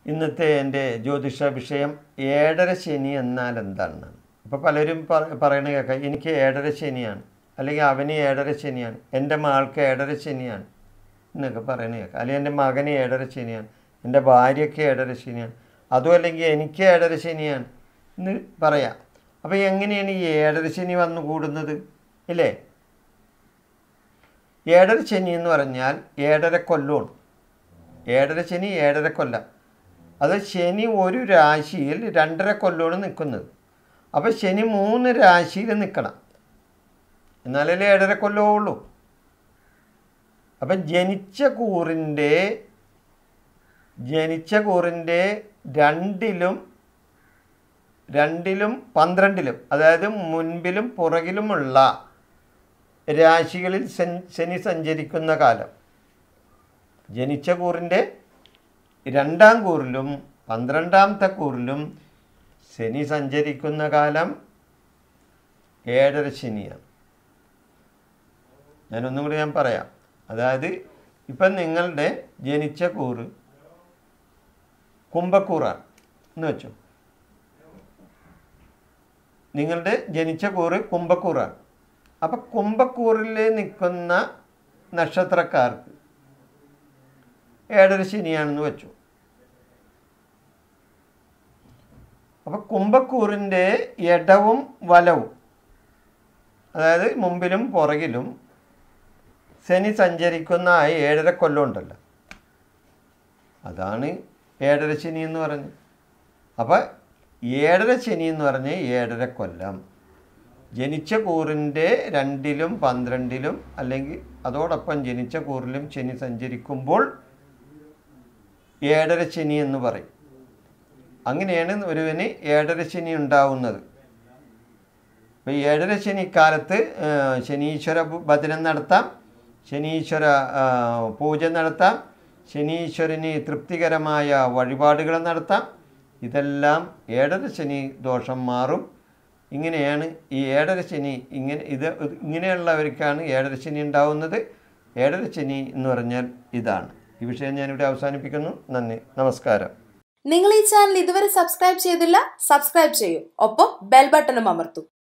ഇന്നത്തെ എൻ്റെ ജ്യോതിഷ വിഷയം ഏഴര ശനി എന്നാൽ എന്താണെന്നാണ് ഇപ്പോൾ പലരും പറ- പറയണ കേൾക്കാം എനിക്ക് ഏഴര ശനിയാണ് അല്ലെങ്കിൽ അവന് ഏഴര ശനിയാണ് എൻ്റെ മകൾക്ക് ഏഴര ശനിയാണ് എന്നൊക്കെ പറയണ കേൾക്കാം അല്ലെങ്കിൽ എൻ്റെ മകന് ഏഴര ശനിയാണ് എൻ്റെ ഭാര്യയ്ക്ക് ഏഴര ശനിയാണ് അതും അല്ലെങ്കിൽ എനിക്ക് ഏഴര ശനിയാണ് എന്ന് പറയാം അപ്പോൾ എങ്ങനെയാണ് ഈ ഏഴര ശനി വന്നു കൂടുന്നത് ഇല്ലേ ഏഴര ശനി എന്ന് പറഞ്ഞാൽ ഏഴര കൊല്ലമാണ് ഏഴര ശനി ഏഴര കൊല്ലം അത് ശനി ഒരു രാശിയിൽ രണ്ടര കൊല്ലമാണ് നിൽക്കുന്നത് അപ്പോൾ ശനി മൂന്ന് രാശിയിൽ നിൽക്കണം എന്നാലല്ലേ ഏഴര കൊല്ലമേ ഉള്ളൂ അപ്പം ജനിച്ച കൂറിൻ്റെ ജനിച്ച കൂറിൻ്റെ രണ്ടിലും രണ്ടിലും പന്ത്രണ്ടിലും അതായത് മുൻപിലും പുറകിലുമുള്ള രാശികളിൽ സെൻ- ശനി സഞ്ചരിക്കുന്ന കാലം ജനിച്ച കൂറിൻ്റെ രണ്ടാം കൂറിലും പന്ത്രണ്ടാമത്തെ കൂറിലും ശനി സഞ്ചരിക്കുന്ന കാലം ഏഴര ശനിയാണ് ഞാനൊന്നും കൂടി ഞാൻ പറയാം അതായത് ഇപ്പം നിങ്ങളുടെ ജനിച്ച കൂറ് കുംഭക്കൂറാണ് എന്ന് വെച്ചോ നിങ്ങളുടെ ജനിച്ച കൂറ് കുംഭക്കൂറാണ് അപ്പം കുംഭക്കൂറിൽ നിൽക്കുന്ന നക്ഷത്രക്കാർക്ക് ഏഴര ശനിയാണെന്ന് വെച്ചു അപ്പം കുംഭക്കൂറിൻ്റെ ഇടവും വലവും അതായത് മുമ്പിലും പുറകിലും ശനി സഞ്ചരിക്കുന്ന ആ ഏഴര കൊല്ലം ഉണ്ടല്ലോ അതാണ് ഏഴര ശനി എന്ന് പറഞ്ഞ് അപ്പം ഏഴര ശനി എന്ന് പറഞ്ഞ് ഏഴര കൊല്ലം ജനിച്ച കൂറിൻ്റെ രണ്ടിലും പന്ത്രണ്ടിലും അല്ലെങ്കിൽ അതോടൊപ്പം ജനിച്ച കൂറിലും ശനി സഞ്ചരിക്കുമ്പോൾ ഏഴര ശനി എന്ന് പറയും അങ്ങനെയാണ് ഒരുവന് ഏഴര ശനി ഉണ്ടാവുന്നത് അപ്പോൾ ഈ ഏഴര ശനി കാലത്ത് ആ, ശനീശ്വര ഭ- ഭജനം നടത്താം ശനീശ്വര ആ, പൂജ നടത്താം ശനീശ്വരന് തൃപ്തികരമായ വഴിപാടുകൾ നടത്താം ഇതെല്ലാം ഏഴര ശനി ദോഷം മാറും ഇങ്ങനെയാണ് ഈ ഏഴര ശനി ഇങ്ങനെ ഇത് ഇങ്ങനെയുള്ളവർക്കാണ് ഏഴര ശനി ഉണ്ടാവുന്നത് ഏഴര ശനി എന്ന് പറഞ്ഞാൽ ഇതാണ് ഈ വിഷയം ഞാനിവിടെ അവസാനിപ്പിക്കുന്നു നന്ദി നമസ്കാരം നിങ്ങൾ ഈ ചാനൽ ഇതുവരെ സബ്സ്ക്രൈബ് ചെയ്തില്ല സബ്സ്ക്രൈബ് ചെയ്യൂ ഒപ്പം ബെൽ ബട്ടണും അമർത്തൂ